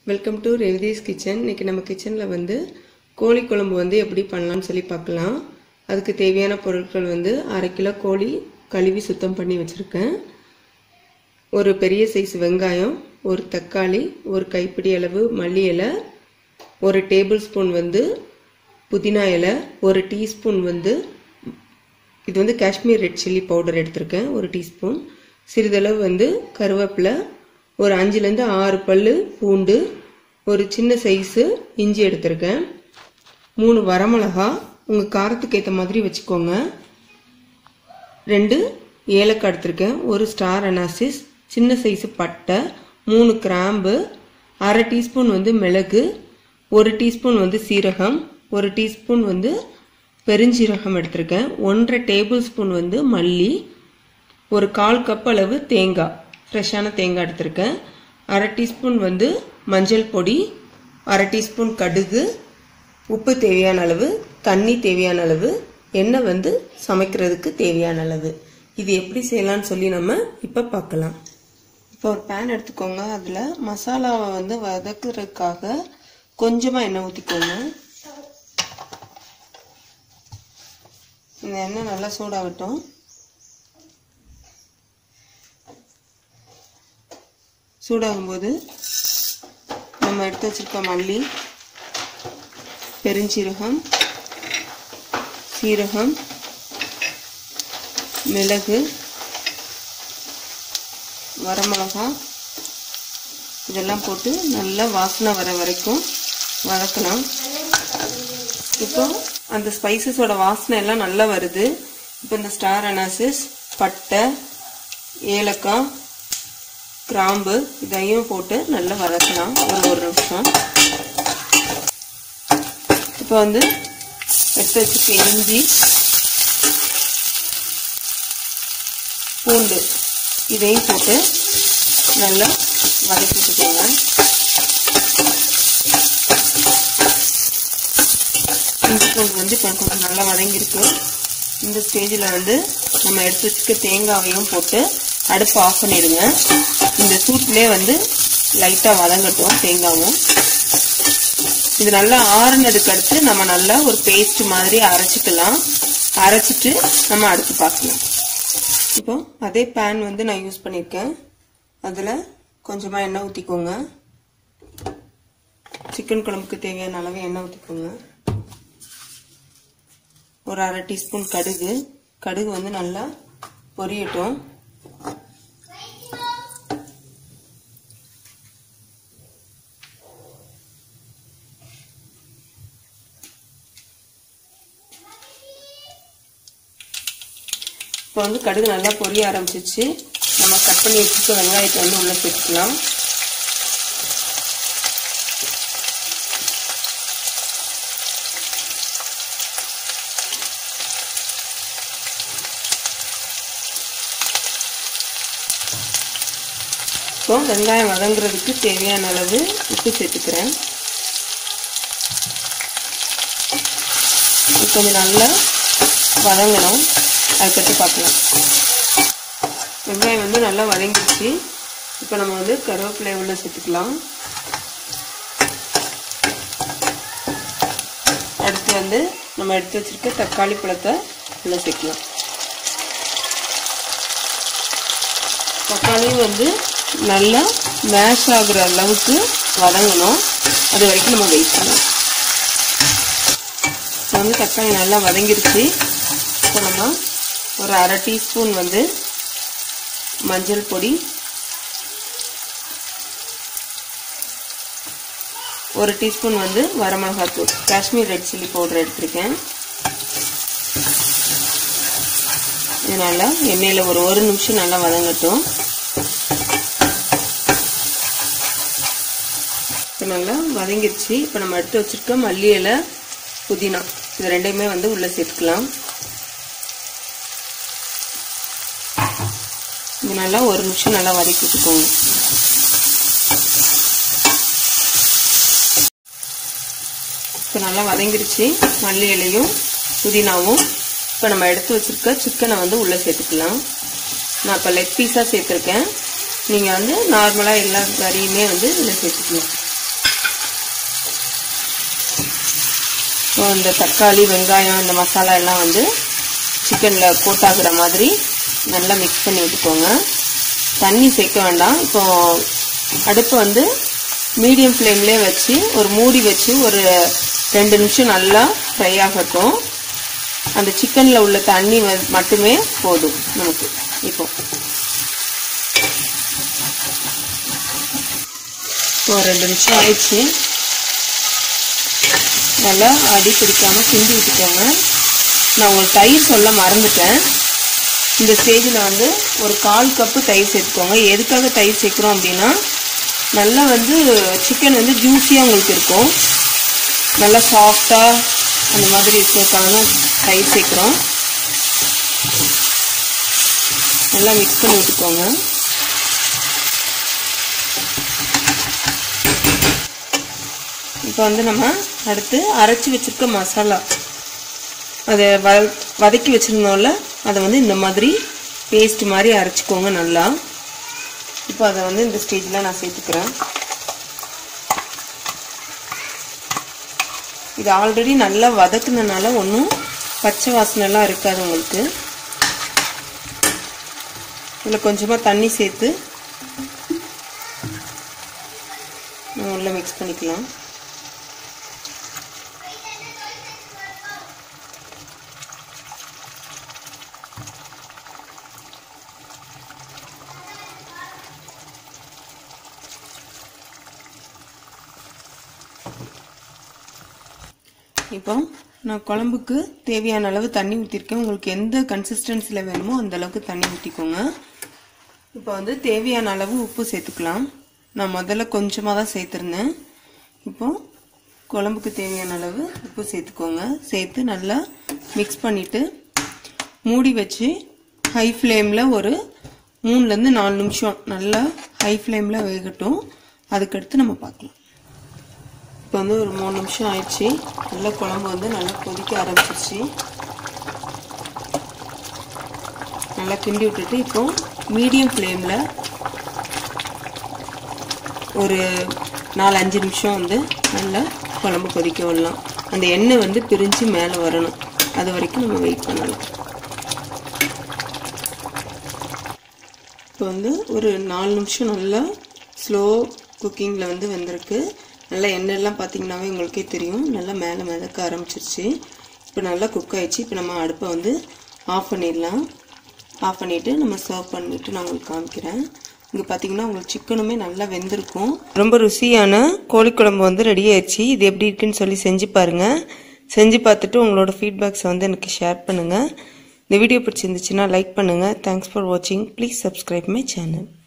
welcome to ரெவிதீஸ் kitchen இன்னைக்கு நம்ம கிச்சனில் வந்து கோழி குழம்பு வந்து எப்படி பண்ணலாம்னு சொல்லி பார்க்கலாம் அதுக்கு தேவையான பொருட்கள் வந்து அரை கிலோ கோழி கழுவி சுத்தம் பண்ணி வச்சுருக்கேன் ஒரு பெரிய சைஸ் வெங்காயம் ஒரு தக்காளி ஒரு கைப்பிடி அளவு மல்லி இலை ஒரு டேபிள் ஸ்பூன் வந்து புதினா இலை ஒரு டீஸ்பூன் வந்து இது வந்து காஷ்மீர் ரெட் சில்லி பவுடர் எடுத்திருக்கேன் ஒரு டீஸ்பூன் சிறிதளவு வந்து கருவேப்பிலை ஒரு அஞ்சுலேருந்து ஆறு பல் பூண்டு ஒரு சின்ன சைஸு இஞ்சி எடுத்திருக்கேன் மூணு வரமிளகா உங்கள் காரத்துக்கு ஏற்ற மாதிரி வச்சுக்கோங்க ரெண்டு ஏலக்காய் எடுத்திருக்கேன் ஒரு ஸ்டார் அனாசிஸ் சின்ன சைஸு பட்டை மூணு கிராம்பு அரை டீஸ்பூன் வந்து மிளகு ஒரு டீஸ்பூன் வந்து சீரகம் ஒரு டீஸ்பூன் வந்து பெருஞ்சீரகம் எடுத்திருக்கேன் ஒன்றரை டேபிள் ஸ்பூன் வந்து மல்லி ஒரு கால் கப் அளவு தேங்காய் ஃப்ரெஷ்ஷான தேங்காய் எடுத்திருக்கேன் அரை டீஸ்பூன் வந்து மஞ்சள் பொடி அரை டீஸ்பூன் கடுகு உப்பு தேவையான அளவு தண்ணி தேவையான அளவு எண்ணெய் வந்து சமைக்கிறதுக்கு தேவையான அளவு இது எப்படி செய்யலாம்னு சொல்லி நம்ம இப்போ பார்க்கலாம் இப்போ ஒரு பேன் எடுத்துக்கோங்க அதில் மசாலாவை வந்து வதக்குறதுக்காக கொஞ்சமாக எண்ணெய் ஊற்றிக்கோங்க இந்த எண்ணெய் நல்லா சூடாகட்டும் சூடாகும்போது நம்ம எடுத்து வச்சிருக்க மல்லி பெருஞ்சீரகம் சீரகம் மிளகு வரமிளகா இதெல்லாம் போட்டு நல்லா வாசனை வர வரைக்கும் வதக்கலாம் இப்போ அந்த ஸ்பைசஸோட வாசனை எல்லாம் நல்லா வருது இப்போ இந்த ஸ்டார் அனாசிஸ் பட்டை ஏலக்காய் கிராம்பு இதையும் போட்டு நல்லா வதக்கலாம் ஒரு ஒரு நிமிஷம் இப்போ வந்து எடுத்து வச்சுக்க இஞ்சி பூண்டு இதையும் போட்டு நல்லா வதக்கிட்டுக்கோங்க இஞ்சி பூண்டு வந்து இப்போ கொஞ்சம் நல்லா வதங்கியிருக்கு இந்த ஸ்டேஜில் வந்து நம்ம எடுத்து வச்சுக்க தேங்காவையும் போட்டு அடுப்பு ஆஃப் பண்ணிடுங்க இந்த சூட்லேயே வந்து லைட்டாக வதங்கட்டும் தேங்காவும் இது நல்லா ஆறுனதுக்கு அடுத்து நம்ம நல்லா ஒரு பேஸ்ட் மாதிரி அரைச்சிக்கலாம் அரைச்சிட்டு நம்ம அடுத்து பார்க்கலாம் இப்போ அதே பேன் வந்து நான் யூஸ் பண்ணியிருக்கேன் அதில் கொஞ்சமாக எண்ணெய் ஊற்றிக்கோங்க சிக்கன் குழம்புக்கு தேவையான அளவு எண்ணெய் ஊற்றிக்கோங்க ஒரு அரை டீஸ்பூன் கடுகு கடுகு வந்து நல்லா பொரியட்டும் இப்போ வந்து கடுகு நல்லா பொரிய ஆரம்பிச்சிச்சு நம்ம கட் பண்ணி வச்சுக்க வெங்காயத்தை வந்து உள்ளே சேர்த்துக்கலாம் இப்போ வெங்காயம் வதங்குறதுக்கு தேவையான அளவு உப்பு சேர்த்துக்கிறேன் கொஞ்சம் நல்லா வதங்கணும் அதுக்கடுத்து பார்க்கலாம் வெங்காயம் வந்து நல்லா வதங்கிடுச்சு இப்போ நம்ம வந்து கருவேப்பிலை உள்ள சேர்த்துக்கலாம் அடுத்து வந்து நம்ம எடுத்து வச்சிருக்க தக்காளி பழத்தை உள்ள சேர்க்கலாம் தக்காளியும் வந்து நல்லா மேஷ் ஆகுற அளவுக்கு வதங்கணும் அது வரைக்கும் நம்ம வெயிட் பண்ணலாம் இப்போ வந்து தக்காளி நல்லா வதங்கிருச்சு இப்போ நம்ம ஒரு அரை டீஸ்பூன் வந்து மஞ்சள் பொடி ஒரு டீஸ்பூன் வந்து வரமிளகாத்தூள் காஷ்மீர் ரெட் சில்லி பவுடர் எடுத்திருக்கேன் இது நல்லா எண்ணெயில் ஒரு ஒரு நிமிஷம் நல்லா வதங்கட்டும் இப்போ நல்லா வதங்கிருச்சு இப்போ நம்ம எடுத்து வச்சுருக்க மல்லி இலை புதினா இது ரெண்டையுமே வந்து உள்ளே சேர்த்துக்கலாம் இது நல்லா ஒரு நிமிஷம் நல்லா வதக்கி விட்டுக்கோங்க இப்போ நல்லா வதங்கிருச்சு மல்லி இலையும் புதினாவும் இப்போ நம்ம எடுத்து வச்சுருக்க சிக்கனை வந்து உள்ளே சேர்த்துக்கலாம் நான் இப்போ லெக் பீஸாக சேர்த்துருக்கேன் நீங்கள் வந்து நார்மலாக எல்லா கறியுமே வந்து இதில் சேர்த்துக்கலாம் ஸோ இந்த தக்காளி வெங்காயம் இந்த மசாலா எல்லாம் வந்து சிக்கனில் கோட் ஆகுற மாதிரி நல்லா மிக்ஸ் பண்ணி விட்டுக்கோங்க தண்ணி சேர்க்க வேண்டாம் இப்போ அடுப்பு வந்து மீடியம் ஃப்ளேம்லேயே வச்சு ஒரு மூடி வச்சு ஒரு ரெண்டு நிமிஷம் நல்லா ஃப்ரை ஆகட்டும் அந்த சிக்கனில் உள்ள தண்ணி மட்டுமே போதும் நமக்கு இப்போ இப்போ ரெண்டு நிமிஷம் ஆயிடுச்சு நல்லா அடி பிடிக்காம கிண்டி விட்டுக்கோங்க நான் உங்களுக்கு தயிர் சொல்ல மறந்துட்டேன் இந்த ஸ்டேஜில் வந்து ஒரு கால் கப்பு தயிர் சேர்த்துக்கோங்க எதுக்காக தயிர் சேர்க்குறோம் அப்படின்னா நல்லா வந்து சிக்கன் வந்து ஜூஸியாக உங்களுக்கு இருக்கும் நல்லா சாஃப்டாக அந்த மாதிரி இருக்கிறதுக்காக தயிர் சேர்க்குறோம் நல்லா மிக்ஸ் பண்ணி விட்டுக்கோங்க இப்போ வந்து நம்ம அடுத்து அரைச்சி வச்சிருக்க மசாலா அதை வ வதக்கி வச்சுருந்தோம்ல அதை வந்து இந்த மாதிரி பேஸ்ட் மாதிரி அரைச்சிக்கோங்க நல்லா இப்போ அதை வந்து இந்த ஸ்டேஜில் நான் சேர்த்துக்கிறேன் இது ஆல்ரெடி நல்லா வதக்குனதுனால ஒன்றும் பச்சை வாசனைலாம் இருக்காது உங்களுக்கு இதில் கொஞ்சமாக தண்ணி சேர்த்து உள்ள மிக்ஸ் பண்ணிக்கலாம் இப்போ நான் குழம்புக்கு தேவையான அளவு தண்ணி ஊற்றிருக்கேன் உங்களுக்கு எந்த கன்சிஸ்டன்சியில் வேணுமோ அந்த அளவுக்கு தண்ணி ஊற்றிக்கோங்க இப்போ வந்து தேவையான அளவு உப்பு சேர்த்துக்கலாம் நான் முதல்ல கொஞ்சமாக தான் சேர்த்துருந்தேன் இப்போ குழம்புக்கு தேவையான அளவு உப்பு சேர்த்துக்கோங்க சேர்த்து நல்லா மிக்ஸ் பண்ணிவிட்டு மூடி வச்சு ஹை ஃப்ளேமில் ஒரு மூணுலேருந்து நாலு நிமிஷம் நல்லா ஹை ஃப்ளேமில் வேகட்டும் அதுக்கடுத்து நம்ம பார்க்கலாம் இப்போ வந்து ஒரு மூணு நிமிஷம் ஆயிடுச்சு நல்லா குழம்பு வந்து நல்லா கொதிக்க ஆரம்பிச்சிருச்சு நல்லா கிண்டி விட்டுட்டு இப்போ மீடியம் ஃப்ளேமில் ஒரு நாலு அஞ்சு நிமிஷம் வந்து நல்லா குழம்பு கொதிக்க விடலாம் அந்த எண்ணெய் வந்து பிரிஞ்சு மேலே வரணும் அது வரைக்கும் நம்ம வெயிட் பண்ணலாம் இப்போ வந்து ஒரு நாலு நிமிஷம் நல்லா ஸ்லோ குக்கிங்கில் வந்து வந்திருக்கு நல்லா எண்ணெய்லாம் பார்த்தீங்கன்னாவே உங்களுக்கே தெரியும் நல்லா மேலே மிதக்க ஆரம்பிச்சிருச்சு இப்போ நல்லா குக் ஆயிடுச்சு இப்போ நம்ம அடுப்பை வந்து ஆஃப் பண்ணிடலாம் ஆஃப் பண்ணிவிட்டு நம்ம சர்வ் பண்ணிவிட்டு நான் உங்களுக்கு காமிக்கிறேன் இங்கே பார்த்தீங்கன்னா உங்களுக்கு சிக்கனுமே நல்லா வெந்திருக்கும் ரொம்ப ருசியான கோழிக்குழம்பு வந்து ரெடி ஆயிடுச்சு இது எப்படி இருக்குன்னு சொல்லி செஞ்சு பாருங்கள் செஞ்சு பார்த்துட்டு உங்களோட ஃபீட்பேக்ஸை வந்து எனக்கு ஷேர் பண்ணுங்கள் இந்த வீடியோ பிடிச்சிருந்துச்சுன்னா லைக் பண்ணுங்கள் தேங்க்ஸ் ஃபார் வாட்சிங் ப்ளீஸ் சப்ஸ்கிரைப் மை சேனல்